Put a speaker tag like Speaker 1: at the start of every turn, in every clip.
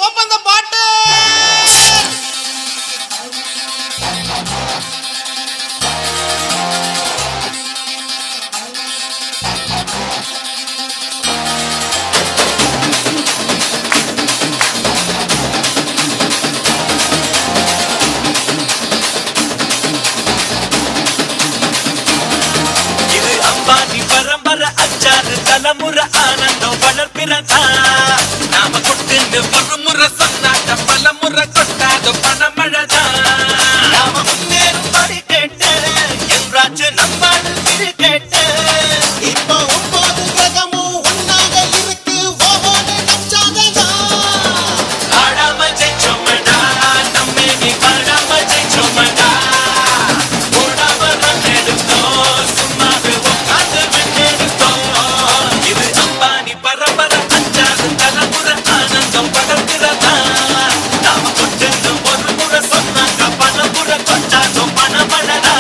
Speaker 1: ஒப்பந்த பாட்டு
Speaker 2: இது அம்பானி பரம்பரை அச்சாறு தலைமுறை ஆனந்தம் வளர்ப்பிறதா நாம கொட்டுன்னு ஒரு முறை சொன்னாட்ட பல முறை கொட்டாத பணமழதா நாம முன்னேறும் படி கேட்டு என்றாச்சு நம்மால் விழி கேட்டு
Speaker 1: இப்போ ஒன்பது கிரகமும் ஒன்னாக இருக்கு ஓஹோன்னு நச்சாததா
Speaker 2: ஆடாம ஜெயிச்சோமடா நம்மே நீ பாடாம ஜெயிச்சோமடா ஓடாம ரன் எடுத்தோம் சும்மாவே உட்காந்து விட்டெடுத்தோம் இது அம்பானி பரம்பரை அஞ்சாறு தலைமுறை ஆனந்தம் படர்கிறதா நாம கொண்டு ஒரு முறை சொன்னாங்க பணமுறை கொண்டாடும் பணமழடா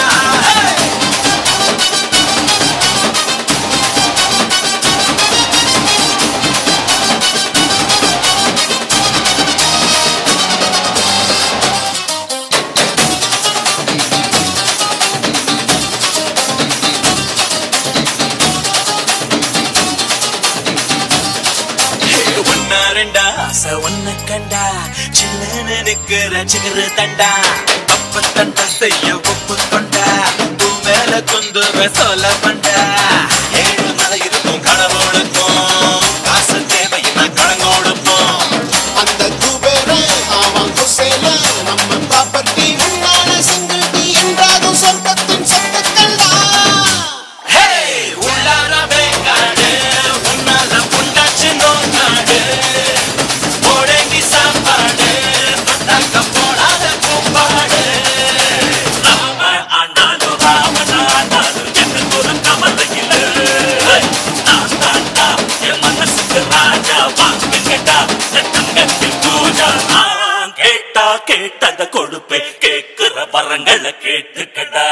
Speaker 2: ஒன்னா ரெண்டா ஆசை ஒன்ன கண்டா சில்லுன்னு நிக்கிற சிறு தண்டா அப்ப தண்டா செய்ய ஒப்பு கொண்டா பூ மேல குந்துவ சொல்ல பண்டா ஏழு மலை இருக்கும் கடவுளுக்கும் காசு தேவைன்னா கடங்கோடுப்போம்
Speaker 1: அந்த குபேர அவன் குசேல நம்ம ப்ராப்பர்ட்டி உன்னால சிங்கிள் டி என்றாகும் சொர்க்கத்தின் சொத்துக்கள்
Speaker 2: ஹே உள்ளார வேங்காடு உன்னால புண்டாச்சு நோக்காடு போடேங்கி சாப்பாடு தொட்டாக்க போடாத கூப்பாடு ராம ஆண்டாலும் ராமன் ஆண்டாலும் எனக்கு ஒரு கவலை இல்லை நான் தாண்டா என் மனசுக்கு ராஜா வாக்கு கேட்டா என் தங்கத்தில் பூஜா நான் கேட்டா கேட்டத கொடுப்பேன் கேட்கிற வரங்களை கேட்டுக்கடா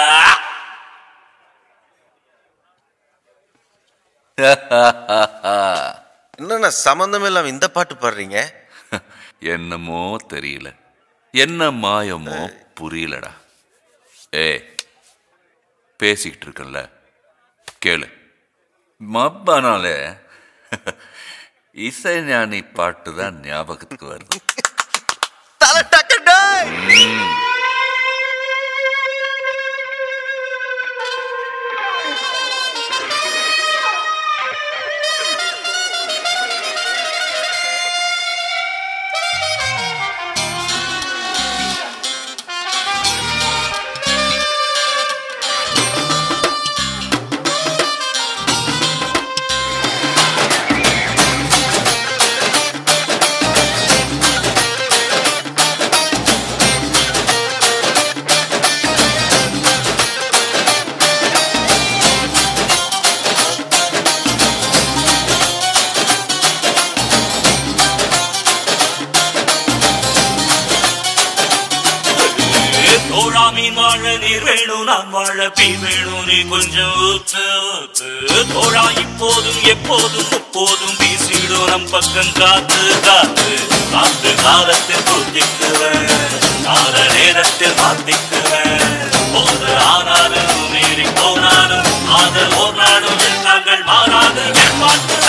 Speaker 3: என்னண்ணா சம்மந்தம் இல்லாம இந்த பாட்டு பாடுறீங்க
Speaker 4: என்னமோ தெரியல என்ன மாயமோ புரியலடா ஏ பேசிக்கிட்டு இருக்கேன்ல கேளு மப்பானாலே இசைஞானி பாட்டு தான் ஞாபகத்துக்கு வருது
Speaker 3: தலை டக்கடா
Speaker 2: தோழா மீன் வாழ நீர் வேணும் நான் வாழ பீ வேணும் நீ கொஞ்சம் ஊத்து ஊத்து தோழா இப்போதும் எப்போதும் முப்போதும் வீசிடும் நம் பக்கம் காத்து காத்து காத்து காலத்தில் பூத்திக்குவேன் கால நேரத்தில் மாத்திக்குவேன் போது ஆனாலும் மீறி போனாலும் ஆதல் ஓர் நாடும் எண்ணங்கள் மாறாது என் பாட்டு